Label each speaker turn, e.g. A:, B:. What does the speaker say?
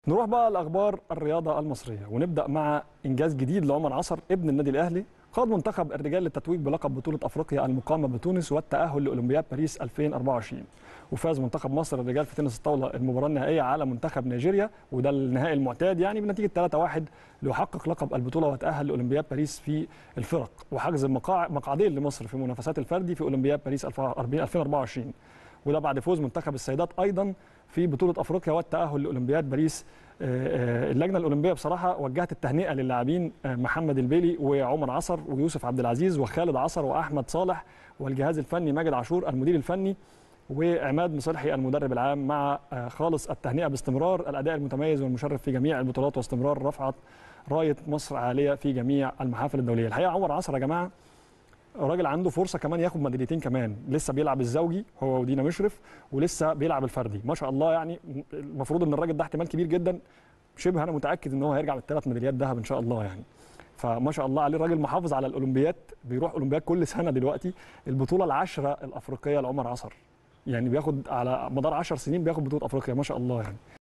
A: نروح بقى لاخبار الرياضه المصريه ونبدا مع انجاز جديد لعمر عصر ابن النادي الاهلي قاد منتخب الرجال للتتويج بلقب بطوله افريقيا المقامه بتونس والتاهل لاولمبياد باريس 2024 وفاز منتخب مصر الرجال في تنس الطاوله المباراه النهائيه على منتخب نيجيريا وده النهائي المعتاد يعني بنتيجه 3-1 ليحقق لقب البطوله وتاهل لاولمبياد باريس في الفرق وحجز مقاع- مقعدين لمصر في منافسات الفردي في اولمبياد باريس 2024 وده بعد فوز منتخب السيدات ايضا في بطوله افريقيا والتاهل لاولمبياد باريس آه، آه، اللجنه الاولمبيه بصراحه وجهت التهنئه للاعبين آه، محمد البيلي وعمر عصر ويوسف عبد العزيز وخالد عصر واحمد صالح والجهاز الفني ماجد عاشور المدير الفني وعماد مصلحي المدرب العام مع آه، خالص التهنئه باستمرار الاداء المتميز والمشرف في جميع البطولات واستمرار رفعه رايه مصر عاليه في جميع المحافل الدوليه الحقيقه عمر عصر يا جماعه راجل عنده فرصه كمان ياخد ميداليتين كمان لسه بيلعب الزوجي هو ودينا مشرف ولسه بيلعب الفردي ما شاء الله يعني المفروض ان الراجل ده احتمال كبير جدا شبه انا متاكد ان هو هيرجع بالثلاث ميداليات ذهب ان شاء الله يعني فما شاء الله عليه الراجل محافظ على الاولمبيات بيروح اولمبياد كل سنه دلوقتي البطوله العاشره الافريقيه لعمر عصر يعني بياخد على مدار 10 سنين بياخد بطوله افريقيا ما شاء الله يعني